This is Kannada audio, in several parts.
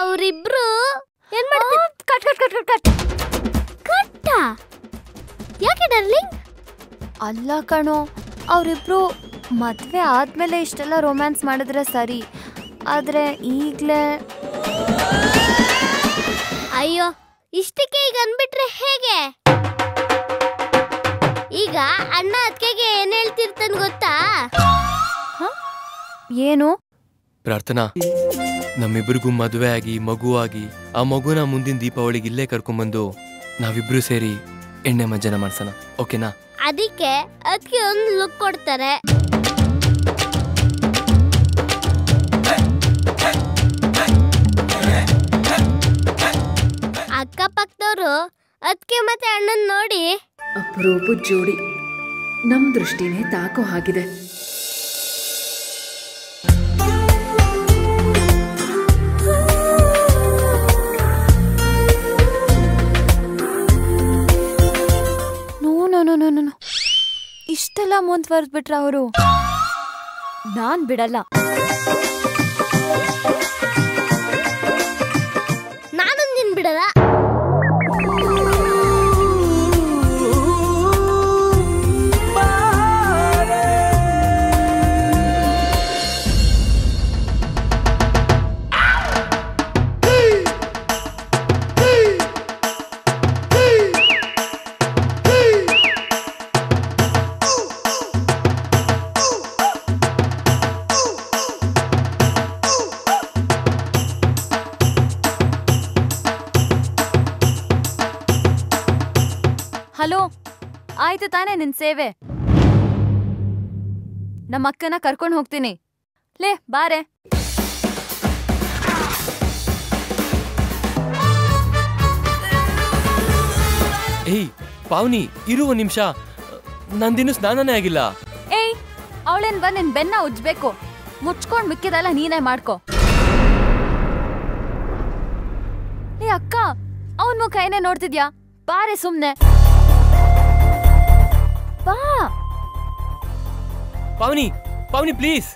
ಅವರಿಬ್ರು ಏನ್ ಮಾಡ್ತಾರೆ cut cut cut cut cut ಕಟ್ಟ ಯಾಕೆ ಡರ್ಲಿಂಗ್ ಅಲ್ಲ ಕಣೋ ಅವರಿಬ್ರು ಮದ್ವೆ ಆದ್ಮೇಲೆ ಇಷ್ಟೆಲ್ಲ ರೊಮ್ಯಾನ್ಸ್ ಮಾಡಿದ್ರೆ ಸರಿ ಆದ್ರೆ ಈಗ್ಲೇ ಅಯ್ಯೋ ಇಷ್ಟಕ್ಕೆ ಈಗ ಅನ್ಬಿಟ್ರೆ ಹೇಗೆ ಈಗ ಅಣ್ಣ ಅತ್ಕೆಗೆ ಏನ್ ಹೇಳ್ತಿರ್ತಾನೆ ಗೊತ್ತಾ ಏನು ಪ್ರಾರ್ಥನಾ ನಮ್ಮಿಬ್ರಿಗೂ ಮದುವೆ ಆಗಿ ಮಗು ಆಗಿ ಆ ಮಗುನ ಮುಂದಿನ ದೀಪಾವಳಿಗೆ ಇಲ್ಲೇ ಕರ್ಕೊಂಬಂದು ನಾವಿಬ್ರು ಸೇರಿ ಎಣ್ಣೆ ಮಜ್ಜನ ಮಾಡ್ಸೋಣ ಓಕೆನಾ ಅದಕ್ಕೆ ಅದಕ್ಕೆ ಒಂದು ಲುಕ್ ಕೊಡ್ತಾರೆ ಅಕ್ಕಪಕ್ಕದವರು ಅದಕ್ಕೆ ಮತ್ತೆ ಅಣ್ಣನ್ ನೋಡಿ ಅಪರೂಪದ ಜೋಡಿ ನಮ್ ದೃಷ್ಟಿನೇ ತಾಕೋ ಹಾಗಿದೆ no no no no no ಇಷ್ಟೆಲ್ಲ ಮುಂದುವರೆದ್ಬಿಟ್ರ ಅವರು ನಾನ್ ಬಿಡಲ್ಲ ನಾನು ನಿನ್ ಬಿಡಲ್ಲ ಹಲೋ ಆಯ್ತು ತಾನೇ ನಿನ್ ಸೇವೆ ನಮ್ಮ ಅಕ್ಕನ ಕರ್ಕೊಂಡು ಹೋಗ್ತೀನಿ ಲೇ ಬಾರೆ ಏಯ್ ಪಾವ್ನಿ ಇರು ಒಂದ್ ನಿಮಿಷ ನಂದಿನ್ನು ಸ್ನಾನನೇ ಆಗಿಲ್ಲ ಏಯ್ ಅವಳೇನ್ ಬಂದ್ ನಿನ್ ಬೆನ್ನ ಉಜ್ಬೇಕು ಮುಚ್ಕೊಂಡ್ ಮಿಕ್ಕಿದೆಲ್ಲ ನೀನೇ ಮಾಡ್ಕೊ ಏ ಅಕ್ಕ ಅವನ್ ಮುಖ ಏನೇ ನೋಡ್ತಿದ್ಯಾ ಬಾರೆ ಸುಮ್ನೆ ಬಾ Pavni Pavni please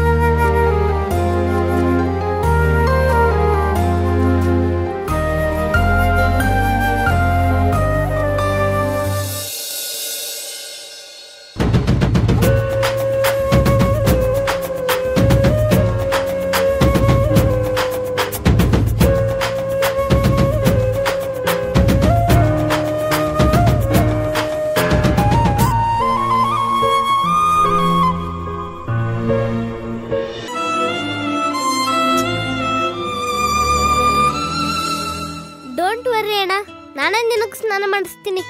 don't worry ಅಣ್ಣ ನಾನೇ ನಿನಗೆ ಸ್ನಾನ ಮಾಡಿಸ್ತೀನಿ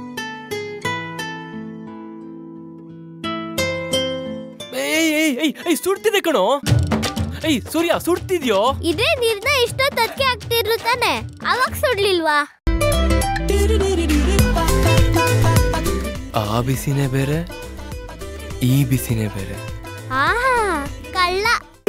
ಏಯ್ ಏಯ್ ಏಯ್ ಏಯ್ ಸುಡ್ತಿದೆ ಕಣೋ ಏಯ್ ಸೂರ್ಯ ಸುಡ್ತಿದ್ಯೋ ಇದೇ ನೀರ್ನ ಇಷ್ಟೊತ್ತು ಅದಕ್ಕೆ ಆಗ್ತಿದ್ರು ತಾನೆ ಅವಾಗ ಸುಡ್ಲಿಲ್ವಾ ಆ ಬಿಸಿನೇ ಬೇರೆ ಈ ಬಿಸಿನೇ ಬೇರೆ ಆಹಾ ಕಳ್ಳ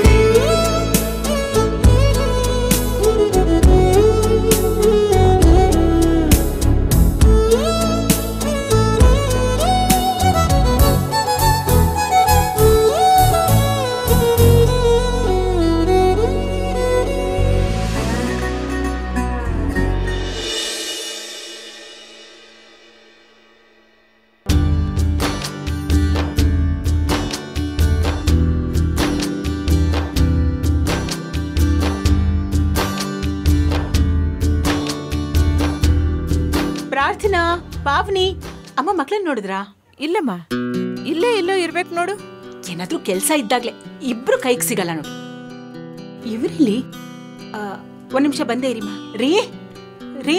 ಪ್ರಾರ್ಥನಾ ಪಾವನಿ ಅಮ್ಮ ಮಕ್ಳನ್ನ ನೋಡಿದ್ರಾ ಇಲ್ಲಮ್ಮ ಇಲ್ಲೇ ಎಲ್ಲೋ ಇರ್ಬೇಕು ನೋಡು ಏನಾದ್ರೂ ಕೆಲ್ಸ ಇದ್ದಾಗ್ಲೇ ಇಬ್ರು ಕೈಗೆ ಸಿಗಲ್ಲ ನೋಡು ಇವರಲ್ಲಿ ಒಂದ್ ನಿಮಿಷ ಬಂದೇ ಇರಿಮ್ಮ ರೀ ರೀ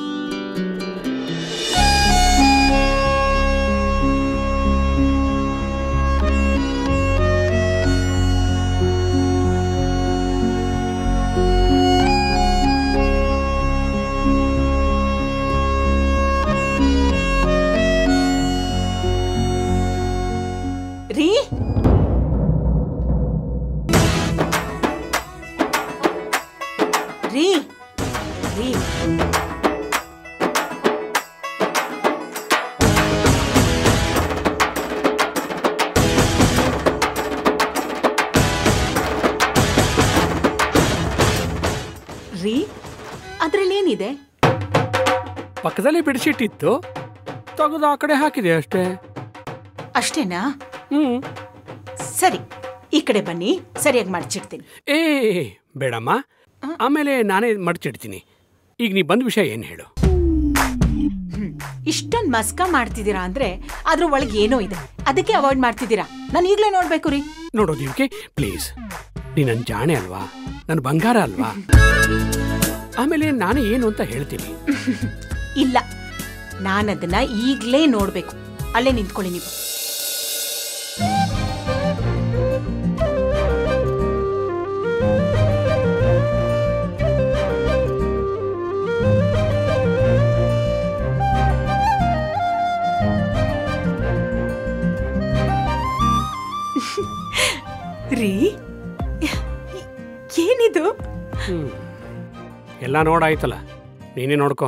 ರೀ ರೀ ರೀ ರೀ ಅದ್ರಲ್ಲೇನಿದೆ ಪಕ್ಕದಲ್ಲಿ ಬೆಡ್ಶೀಟ್ ಇತ್ತು ತೆಗೆದು ಆ ಕಡೆ ಹಾಕಿದೆ ಅಷ್ಟೇ ಅಷ್ಟೇನಾ ಹ್ಮ್ ಸರಿ ಈ ಕಡೆ ಬನ್ನಿ ಸರಿಯಾಗಿ ಮಡ್ಚಿಡ್ತೀನಿ ಏ ಬೇಡಮ್ಮ ಆಮೇಲೆ ನಾನೇ ಮಡ್ಚಿಡ್ತೀನಿ ಈಗ ನೀ ಬಂದ ವಿಷಯ ಏನು ಹೇಳು ಇಷ್ಟೊಂದು ಮಸ್ಕ ಮಾಡ್ತಿದ್ದೀರಾ ಅಂದ್ರೆ ಅದ್ರ ಒಳಗೆ ಏನೋ ಇದೆ ಅದಕ್ಕೆ ಅವಾಯ್ಡ್ ಮಾಡ್ತಿದ್ದೀರಾ ನಾನು ಈಗಲೇ ನೋಡ್ಬೇಕು ರೀ ನೋಡೋ ದಿವ್ಕೆ ಪ್ಲೀಸ್ ನೀ ನನ್ನ ಜಾಣೆ ಅಲ್ವಾ ನನ್ನ ಬಂಗಾರ ಅಲ್ವಾ ಆಮೇಲೆ ನಾನು ಏನು ಅಂತ ಹೇಳ್ತೀನಿ ಇಲ್ಲ ನಾನದನ್ನ ಈಗಲೇ ನೋಡ್ಬೇಕು ಅಲ್ಲೇ ನಿಂತ್ಕೊಳ್ಳಿ ನೀವು ರೀ ಏನಿದು ಎಲ್ಲ ನೋಡಾಯ್ತಲ್ಲ ನೀನೇ ನೋಡ್ಕೋ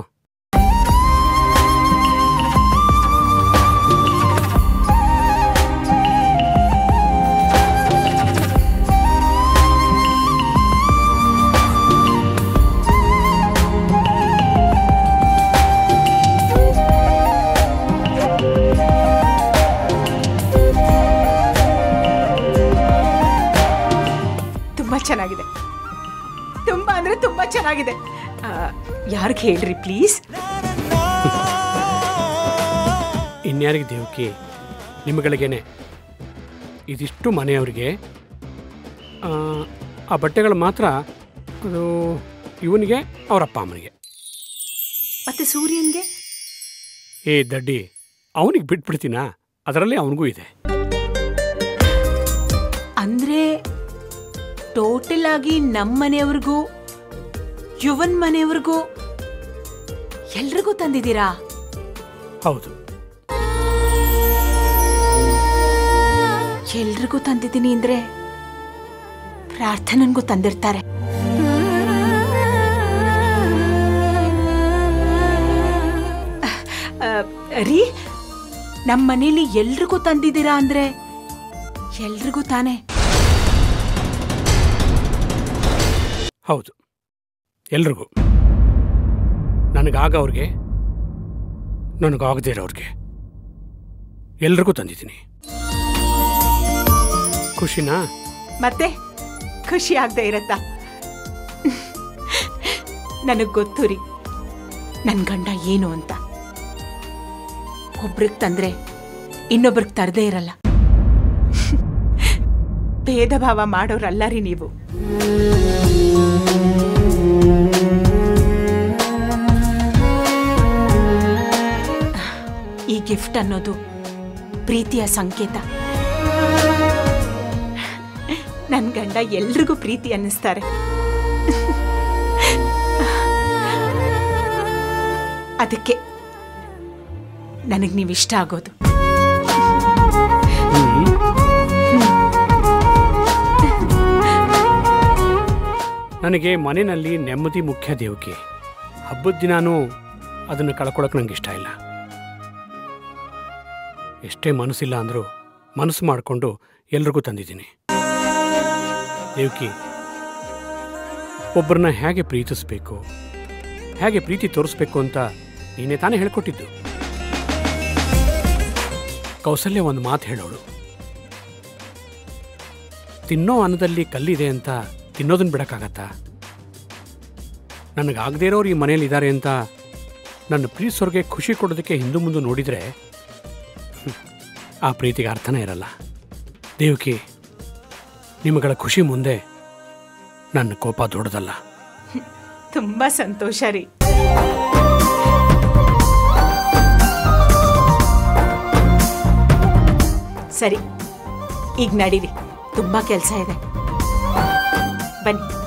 ತುಂಬಾ ಚೆನ್ನಾಗಿದೆ ತುಂಬಾ ಅಂದ್ರೆ ತುಂಬಾ ಚೆನ್ನಾಗಿದೆ ಯಾರಿಗೆ ಹೇಳ್ರಿ ಪ್ಲೀಸ್ ಇನ್ಯಾರಿಗೆ ದೇವಕಿ ನಿಮ್ಮಗಳಿಗೇನೆ ಇದಿಷ್ಟು ಮನೆಯವರಿಗೆ ಆ, ಆ ಬಟ್ಟೆಗಳು ಮಾತ್ರ ಅದು ಇವನಿಗೆ ಅವರ ಅಪ್ಪ ಅಮ್ಮನಿಗೆ ಮತ್ತೆ ಸೂರ್ಯನ್ಗೆ ಏ ದಡ್ಡಿ ಅವನಿಗೆ ಬಿಟ್ಬಿಡ್ತೀನಾ ಅದರಲ್ಲಿ ಅವನಿಗೂ ಇದೆ ಅಂದ್ರೆ ಟೋಟಲ್ ಆಗಿ ನಮ್ಮ ಮನೆಯವ್ರಿಗೂ ಯುವನ್ ಮನೆಯವ್ರಿಗೂ ಎಲ್ರಿಗೂ ತಂದಿದ್ದೀರಾ ಹೌದು ಎಲ್ರಿಗೂ ತಂದಿದ್ದೀನಿ ಅಂದ್ರೆ ಪ್ರಾರ್ಥನನ್ಗೂ ತಂದಿರ್ತಾರೆ ಆ, ರೀ ನಮ್ಮ ಮನೇಲಿ ಎಲ್ರಿಗೂ ತಂದಿದ್ದೀರಾ ಅಂದ್ರೆ ಎಲ್ರಿಗೂ ತಾನೇ ಹೌದು ಎಲ್ರಿಗೂ ನನಗಾಗವ್ರಿಗೆ ನನಗಾಗದೇ ಇರೋರಿಗೆ ಎಲ್ರಿಗೂ ತಂದಿದ್ದೀನಿ ಖುಷಿನಾ ಮತ್ತೆ ಖುಷಿ ಆಗದೆ ಇರತ್ತಾ ನನಗ್ ಗೊತ್ತು ರೀ ನನ್ ಗಂಡ ಏನು ಅಂತ ಒಬ್ರಿಗೆ ತಂದ್ರೆ ಇನ್ನೊಬ್ರಿಗೆ ತರದೇ ಇರಲ್ಲ ಭೇದ ಭಾವ ಮಾಡೋರಲ್ಲ ರೀ ನೀವು ಈ ಗಿಫ್ಟ್ ಅನ್ನೋದು ಪ್ರೀತಿಯ ಸಂಕೇತ ನನ್ ಗಂಡ ಎಲ್ರಿಗೂ ಪ್ರೀತಿ ಅನ್ನಿಸ್ತಾರೆ ಅದಕ್ಕೆ ನನಗ್ ನೀವು ಇಷ್ಟ ಆಗೋದು ನನಗೆ ಮನೆಯಲ್ಲಿ ನೆಮ್ಮದಿ ಮುಖ್ಯ ದೇವಕ್ಕೆ ಹಬ್ಬದ ದಿನಾನೂ ಅದನ್ನು ಕಳ್ಕೊಳಕ್ಕೆ ನಂಗೆ ಇಷ್ಟ ಇಲ್ಲ ಎಷ್ಟೇ ಮನಸ್ಸಿಲ್ಲ ಅಂದರೂ ಮನಸ್ಸು ಮಾಡಿಕೊಂಡು ಎಲ್ರಿಗೂ ತಂದಿದ್ದೀನಿ ದೇವಕಿ ಒಬ್ಬರನ್ನ ಹೇಗೆ ಪ್ರೀತಿಸ್ಬೇಕು ಹೇಗೆ ಪ್ರೀತಿ ತೋರಿಸ್ಬೇಕು ಅಂತ ನೀನೇ ತಾನೇ ಹೇಳ್ಕೊಟ್ಟಿದ್ದು ಕೌಸಲ್ಯ ಒಂದು ಮಾತು ಹೇಳೋಳು ತಿನ್ನೋ ಅನ್ನದಲ್ಲಿ ಕಲ್ಲಿದೆ ಅಂತ ತಿನ್ನೋದನ್ನ ಬಿಡಕ್ಕಾಗತ್ತಾ ನನಗಾಗದೇ ಇರೋರು ಈ ಮನೇಲಿ ಇದ್ದಾರೆ ಅಂತ ನನ್ನ ಪ್ರೀತಿಸೋರ್ಗೆ ಖುಷಿ ಕೊಡೋದಕ್ಕೆ ಹಿಂದು ಮುಂದೆ ನೋಡಿದರೆ ಹ್ಮ್, ಆ ಪ್ರೀತಿಗೆ ಅರ್ಥನೇ ಇರಲ್ಲ ದೇವಕಿ ನಿಮಗಳ ಖುಷಿ ಮುಂದೆ ನನ್ನ ಕೋಪ ದೊಡ್ಡದಲ್ಲ ತುಂಬಾ ಸಂತೋಷ ರೀ ಸರಿ ಈಗ ನಡೀರಿ ತುಂಬಾ ಕೆಲಸ ಇದೆ ಬನ್ನಿ